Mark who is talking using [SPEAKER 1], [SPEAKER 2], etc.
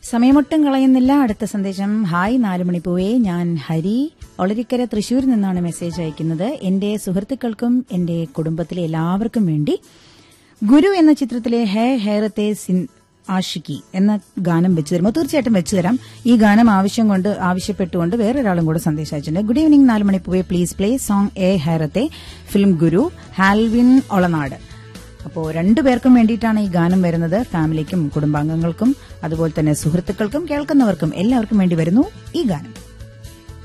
[SPEAKER 1] സമയമൊട്ടും കളയുന്നില്ല അടുത്ത സന്ദേശം ഹായ് നാലുമണിപ്പൂവേ ഞാൻ ഹരി ഒളരിക്കര തൃശൂരിൽ നിന്നാണ് മെസ്സേജ് അയക്കുന്നത് എന്റെ സുഹൃത്തുക്കൾക്കും എന്റെ കുടുംബത്തിലെ എല്ലാവർക്കും വേണ്ടി ഗുരു എന്ന ചിത്രത്തിലെ ഹേ ഹേറത്തെ സിൻ ആഷിക്കി എന്ന ഗാനം വെച്ചു തരുമോ തീർച്ചയായിട്ടും വെച്ചു തരാം ഈ ഗാനം ആവശ്യം കൊണ്ട് ആവശ്യപ്പെട്ടുകൊണ്ട് വേറൊരാളും കൂടെ സന്ദേശം അയച്ചിട്ടുണ്ട് ഗുഡ് ഈവനിംഗ് നാല് മണിപ്പൂവേ പ്ലീസ് പ്ലേ സോങ് എ ഹേറത്തെ ഫിലിം ഗുരു ഹാൽവിൻ ഒളനാട് അപ്പോൾ രണ്ടുപേർക്കും വേണ്ടിയിട്ടാണ് ഈ ഗാനം വരുന്നത് ഫാമിലിക്കും കുടുംബാംഗങ്ങൾക്കും അതുപോലെ തന്നെ സുഹൃത്തുക്കൾക്കും കേൾക്കുന്നവർക്കും എല്ലാവർക്കും വേണ്ടി വരുന്നു ഈ ഗാനം